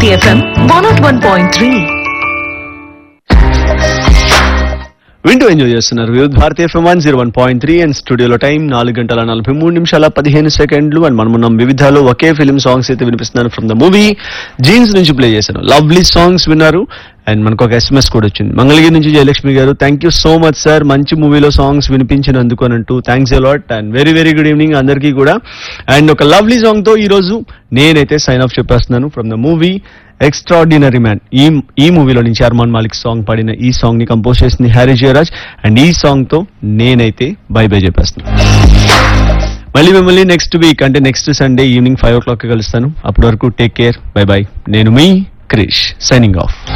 Hiti FM 101.3. వింటూ enjoy చేస్తున్నారు Vividh Bharati FM one zero one point three and స్టూడియోలో time నాలుగు గంటల నలభై మూడు నిమిషాల పదిహేను సెకండ్లు అండ్ మనం ఉన్నాం వివిధాలో ఒకే ఫిలిం సాంగ్స్ అయితే వినిపిస్తున్నాను ఫ్రమ్ ద మూవీ జీన్స్ నుంచి ప్లే చేశాను లవ్లీ సాంగ్స్ విన్నారు అండ్ మనకు ఒక ఎస్ఎంఎస్ కూడా వచ్చింది మంగళగిరి నుంచి Jayalakshmi garu thank you so much sir మంచి మూవీలో సాంగ్స్ వినిపించినందుకు అని అంటూ thanks a lot and very very good evening అందరికీ కూడా అండ్ ఒక లవ్లీ సాంగ్ తో ఈ రోజు నేనైతే సైన్ ఆఫ్ చెప్పేస్తున్నాను from the movie extraordinary man ఈ ఈ మూవీలో నుంచి అర్మాన్ మాలిక్ సాంగ్ పాడిన ఈ సాంగ్ ని కంపోజ్ చేసింది హ్యారీ జయరాజ్ అండ్ ఈ సాంగ్ తో నేనైతే బై బై చెప్పేస్తున్నాను మళ్ళీ మిమ్మల్ని నెక్స్ట్ వీక్ అంటే next Sunday evening five o'clock కలుస్తాను అప్పటి వరకు టేక్ కేర్ బై బై నేను మీ క్రిష్ సైనింగ్ ఆఫ్